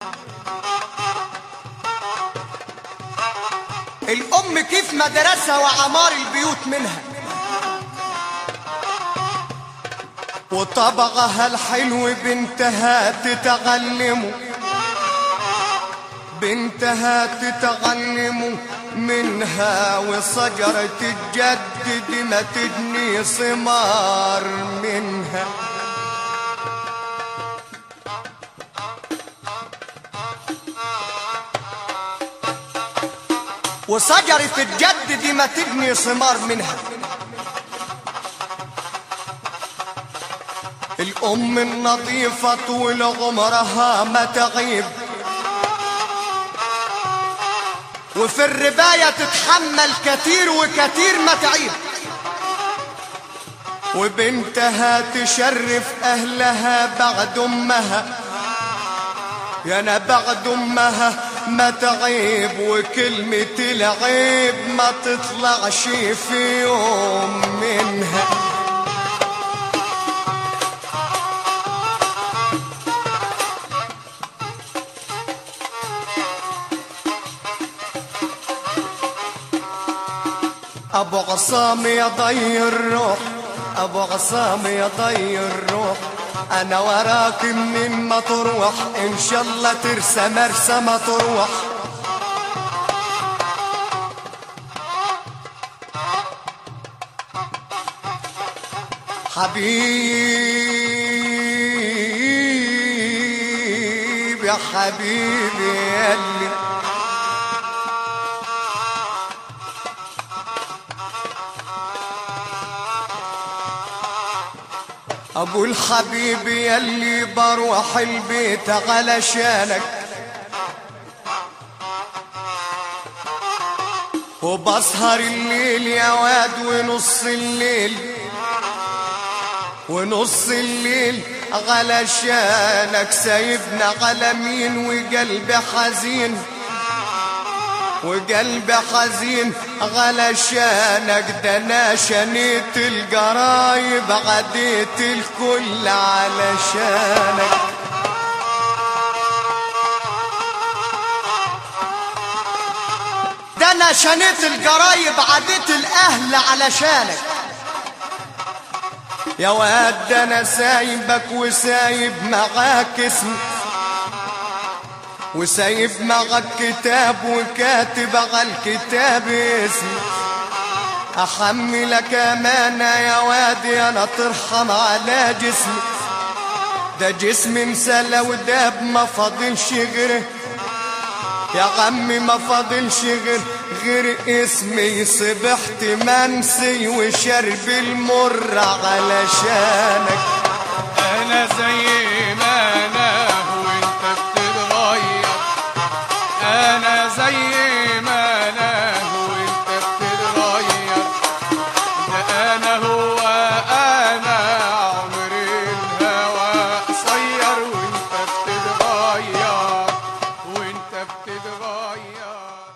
الأم كيف مدرسة وعمار البيوت منها وطبعها الحلو بنتها تتعلمه بنتها تتعلم منها وشجرة الجد دي ما تجني ثمار منها وشجرة الجد دي ما تجني ثمار منها الأم النظيفة طول عمرها ما تغيب وفي الرباية تتحمل كتير وكتير ما تعيب وبنتها تشرف أهلها بعد أمها يا أنا بعد أمها ما تعيب وكلمة العيب ما تطلعش في يوم منها ابو عصام يا ضي الروح ابو عصام يا ضي الروح انا وراك من ما تروح ان شاء الله ترسى مرسى ما تروح حبيبي يا حبيبي ياللي ابو الحبيب يلي بروح البيت علشانك وبسهر الليل يا واد ونص الليل ونص الليل علشانك سايبنا على مين وقلبي حزين وقلبي حزين علشانك ده انا شنيت القرايب عديت الكل علشانك ده انا شنيت القرايب عديت الاهل علشانك يا واد ده انا سايبك وسايب معاك اسمي وسايب معك كتاب وكاتب على الكتاب اسمي احملك امانه يا وادي انا ترحم على جسمي ده جسمي انسلى وداب ما فاضلش غيره يا عمي ما فاضلش غير غير اسمي صبحت منسي وشرب المر علشانك انا زي ما انا وانت بتتغير انا زي